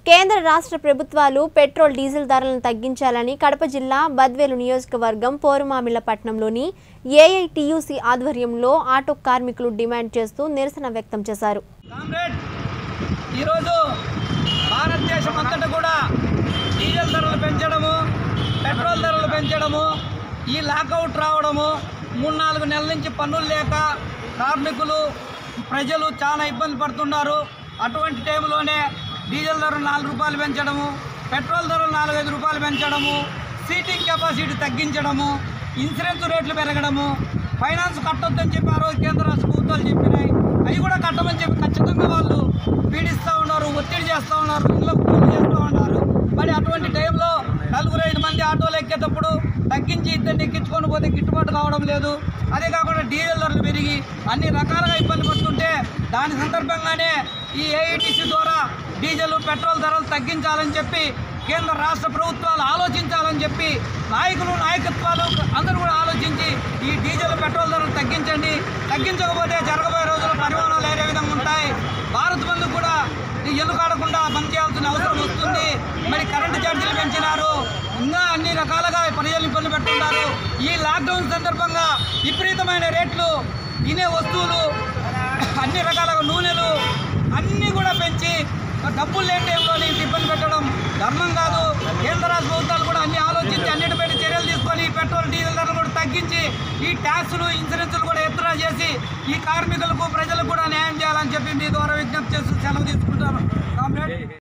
కేంద్ర రాష్ట్ర ప్రభుత్వాలు పెట్రోల్ డీజిల్ ధరలను తగ్గించాలని కడప జిల్లా బద్వేలు నియోజకవర్గం పోరుమామిళ్ల పట్టణంలోని ఏఐటియుసి ఆధ్వర్యంలో ఆటో కార్మికులు డిమాండ్ చేస్తూ నిరసన వ్యక్తం చేశారు కామ్రేడ్ ఈరోజు భారతదేశం అంతటా కూడా డీజిల్ ధరలు పెంచడము పెట్రోల్ ధరలు పెంచడము ఈ లాకౌట్ రావడము మూడు నాలుగు నెలల నుంచి పన్నులు లేక కార్మికులు ప్రజలు చాలా ఇబ్బంది పడుతున్నారు అటువంటి టైంలోనే డీజిల్ ధరలు నాలుగు రూపాయలు పెంచడము పెట్రోల్ ధరలు నాలుగైదు రూపాయలు పెంచడము సీటింగ్ కెపాసిటీ తగ్గించడము ఇన్సూరెన్స్ రేట్లు పెరగడము ఫైనాన్స్ కట్టొద్దని చెప్పి ఆ రోజు కేంద్ర రాష్ట్ర ప్రభుత్వాలు చెప్పినాయి అవి కూడా కట్టమని చెప్పి ఖచ్చితంగా వాళ్ళు పీడిస్తూ ఉన్నారు ఒత్తిడి చేస్తూ ఉన్నారు ఇళ్ళకు ఫోన్లు చేస్తూ ఉన్నారు మరి అటువంటి టైంలో నలుగురు ఐదు మంది ఆటోలు ఎక్కేటప్పుడు తగ్గించి ఇద్దరిని ఎక్కించుకొని పోతే గిట్టుబాటు కావడం లేదు అదే కాకుండా డీజిల్ ధరలు పెరిగి అన్ని రకాలుగా ఇబ్బంది పడుతుంటే దాని సందర్భంగానే ఈ ఏఐటీసీ ద్వారా డీజిల్ పెట్రోల్ ధరలు తగ్గించాలని చెప్పి కేంద్ర రాష్ట్ర ప్రభుత్వాలు ఆలోచించాలని చెప్పి నాయకులు నాయకత్వాలు అందరూ కూడా ఆలోచించి ఈ డీజిల్ పెట్రోల్ ధరలు తగ్గించండి తగ్గించకపోతే జరగబోయే రోజుల్లో పరిమాణాలు వేరే విధంగా ఉంటాయి భారత్ బంద్ కూడా ఈ ఎన్నుకాడకుండా బంద్ చేయాల్సిన అవసరం వస్తుంది మరి కరెంటు ఛార్జీలు పెంచినారు ఇంకా అన్ని రకాలుగా ప్రజలు ఇబ్బంది పెడుతున్నారు ఈ లాక్డౌన్ సందర్భంగా విపరీతమైన రేట్లు తినే వస్తువులు అన్ని రకాల నూనెలు అన్నీ కూడా పెంచి డబ్బులు లేని టైంలో నీకు ఇబ్బంది పెట్టడం ధర్మం కాదు కేంద్ర రాష్ట్ర ప్రభుత్వాలు కూడా అన్ని ఆలోచించి అన్నిటిపై చర్యలు తీసుకొని పెట్రోల్ డీజిల్ ధరలు కూడా తగ్గించి ఈ ట్యాక్సులు ఇన్సూరెన్సులు కూడా ఎత్తున చేసి ఈ కార్మికులకు ప్రజలకు కూడా న్యాయం చేయాలని చెప్పి మీ ద్వారా విజ్ఞప్తి చేస్తూ సెలవు తీసుకుంటాను కామ్రేడ్